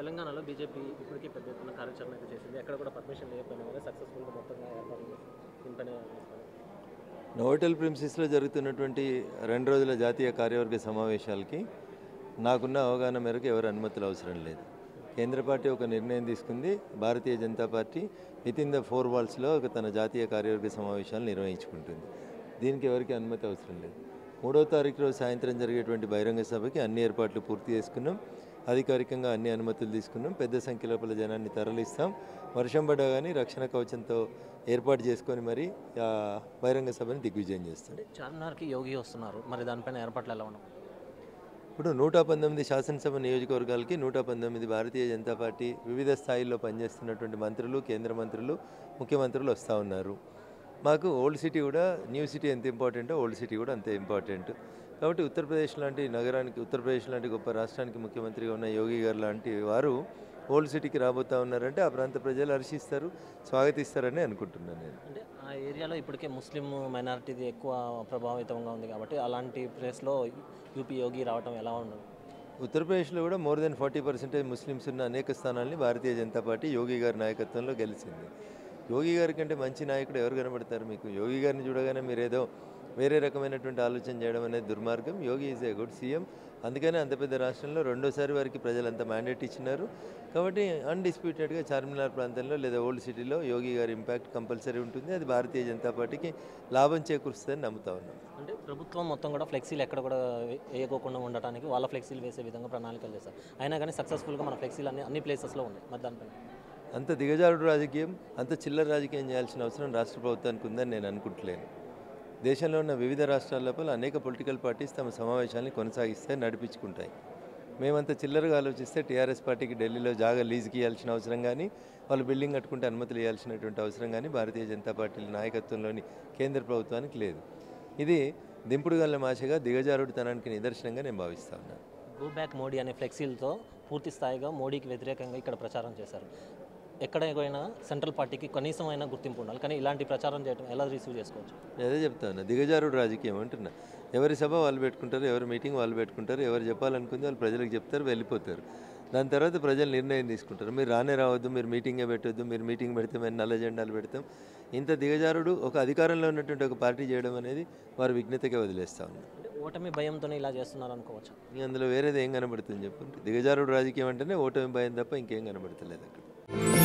తెలంగాణలో బీజేపీ ఇప్పటికే పెద్ద ఎత్తున కార్యాచరణ అయితే చేసింది ఎక్కడ కూడా పర్మిషన్ లేకపోయినా కానీ సక్సెస్ఫుల్గా మొత్తంగా ఏర్పాట్లు దీనిపైన చేస్తారు. నోవెటల్ ప్రిన్సిస్లో జరుగుతున్నటువంటి రెండు రోజుల జాతీయ కార్యవర్గ సమావేశాలకి నాకున్న అవగాహన మేరకు ఎవరు అనుమతులు అవసరం లేదు కేంద్ర పార్టీ ఒక నిర్ణయం తీసుకుంది Bharatiya Janata Party with in the four వాల్స్లో ఒక తన జాతీయ కార్యవర్గ సమావేశాలు నిర్వహించుకుంటుంది దీనికి ఎవరికి అనుమతి అవసరం లేదు మూడో తారీఖు రోజు సాయంత్రం జరిగేటువంటి బహిరంగ సభకి అన్ని ఏర్పాట్లు పూర్తి చేసుకున్నాం అధికారికంగా అన్ని అనుమతులు తీసుకున్నాం పెద్ద సంఖ్య లోపల జనాన్ని తరలిస్తాం వర్షం పడ్డా కానీ రక్షణ కవచంతో ఏర్పాటు చేసుకొని మరి ఆ బహిరంగ సభని దిగ్విజయం చేస్తాం అంటే చార్మినార్కి యోగి వస్తున్నారు మరి దానిపైన ఏర్పాట్లు ఎలా ఉన్నాయి ఇప్పుడు నూట పంతొమ్మిది శాసనసభ నియోజకవర్గాలకి నూట పంతొమ్మిది భారతీయ జనతా పార్టీ వివిధ స్థాయిల్లో పనిచేస్తున్నటువంటి మంత్రులు కేంద్ర మంత్రులు ముఖ్యమంత్రులు వస్తూ ఉన్నారు మాకు ఓల్డ్ సిటీ కూడా న్యూ సిటీ ఎంత ఇంపార్టెంటో ఓల్డ్ సిటీ కూడా అంతే ఇంపార్టెంట్ కాబట్టి ఉత్తరప్రదేశ్ లాంటి నగరానికి ఉత్తరప్రదేశ్ లాంటి గొప్ప రాష్ట్రానికి ముఖ్యమంత్రిగా ఉన్న యోగి గారు లాంటి వారు ఓల్డ్ సిటీకి రాబోతా ఉన్నారంటే ఆ ప్రాంత ప్రజలు హర్షిస్తారు స్వాగతిస్తారని అనుకుంటున్నాను నేను అంటే ఆ ఏరియాలో ఇప్పటికే ముస్లిం మైనారిటీది ఎక్కువ ప్రభావితంగా ఉంది కాబట్టి అలాంటి ప్లేస్లో యూపీ యోగి రావడం ఎలా ఉండదు ఉత్తరప్రదేశ్లో కూడా more than forty percentage Muslims ఉన్న అనేక స్థానాల్ని భారతీయ జనతా పార్టీ యోగి గారి నాయకత్వంలో గెలిచింది యోగి గారి కంటే మంచి నాయకుడు ఎవరు కనబడతారు మీకు యోగి గారిని చూడగానే మీరు ఏదో వేరే రకమైనటువంటి ఆలోచన చేయడం అనేది దుర్మార్గం Yogi is a good CM అందుకనే అంత పెద్ద రాష్ట్రంలో రెండోసారి వారికి ప్రజలంతా మ్యాండేట్ ఇచ్చినారు కాబట్టి అన్డిస్ప్యూటెడ్గా చార్మినార్ ప్రాంతంలో లేదా ఓల్డ్ సిటీలో యోగి గారి ఇంపాక్ట్ కంపల్సరీ ఉంటుంది అది భారతీయ జనతా పార్టీకి లాభం చేకూరుస్తుందని నమ్ముతా ఉన్నాం అంటే ప్రభుత్వం మొత్తం కూడా ఫ్లెక్సీలు ఎక్కడ కూడా వే- వేయకోకుండా ఉండటానికి వాళ్ళ ఫ్లెక్సీలు వేసే విధంగా ప్రణాళికలు చేస్తారు అయినా కానీ సక్సెస్ఫుల్గా మన ఫ్లెక్సీలు అన్ని అన్ని ప్లేసెస్లో ఉన్నాయి మరి దానిపైన అంత దిగజారుడు రాజకీయం అంత చిల్లర రాజకీయం చేయాల్సిన అవసరం రాష్ట్ర ప్రభుత్వానికి ఉందని నేను అనుకుంటలేను దేశంలో ఉన్న వివిధ రాష్ట్రాల లోపల అనేక పొలిటికల్ పార్టీస్ తమ సమావేశాన్ని కొనసాగిస్తాయి నడిపించుకుంటాయి మేమంత చిల్లరగా ఆలోచిస్తే టీఆర్ఎస్ పార్టీకి ఢిల్లీలో జాగా లీజుకి ఇవ్వాల్సిన అవసరం కానీ వాళ్ళు బిల్డింగ్ కట్టుకుంటే అనుమతులు ఇవ్వాల్సినటువంటి అవసరం కానీ భారతీయ జనతా పార్టీ నాయకత్వంలోని కేంద్ర ప్రభుత్వానికి లేదు ఇది దింపుడు గల్ల మాషగా దిగజారుడుతనానికి నిదర్శనంగా నేను భావిస్తా ఉన్నాను గో బ్యాక్ మోడీ అనే ఫ్లెక్సీలతో పూర్తి స్థాయిగా మోడీకి వ్యతిరేకంగా ఇక్కడ ప్రచారం చేశారు ఎక్కడ పోయినా సెంట్రల్ పార్టీకి కనీసమైన గుర్తింపు ఉండాలి కానీ ఇలాంటి ప్రచారం చేయడం ఎలా రిసీవ్ చేసుకోవచ్చు నేను అదే చెప్తా ఉన్నా దిగజారుడు రాజకీయం అంటున్నా ఎవరి సభ వాళ్ళు పెట్టుకుంటారు ఎవరి మీటింగ్ వాళ్ళు పెట్టుకుంటారు ఎవరు చెప్పాలనుకుంది వాళ్ళు ప్రజలకు చెప్తారు వెళ్ళిపోతారు దాని తర్వాత ప్రజలు నిర్ణయం తీసుకుంటారు మీరు రానే రావద్దు మీరు మీటింగే పెట్టొద్దు మీరు మీటింగ్ పెడితే మేము నల్ల జెండాలు పెడతాం ఇంత దిగజారుడు ఒక అధికారంలో ఉన్నటువంటి ఒక పార్టీ చేయడం అనేది వారు విఘ్నతగా వదిలేస్తా ఉన్నారు అంటే ఓటమి భయంతోనే ఇలా చేస్తున్నారు అనుకోవచ్చు ఇంక అందులో వేరేది ఏం కనబడుతుంది చెప్పండి దిగజారుడు రాజకీయం అంటేనే ఓటమి భయం తప్ప ఇంకేం కనబడతలేదు అక్కడ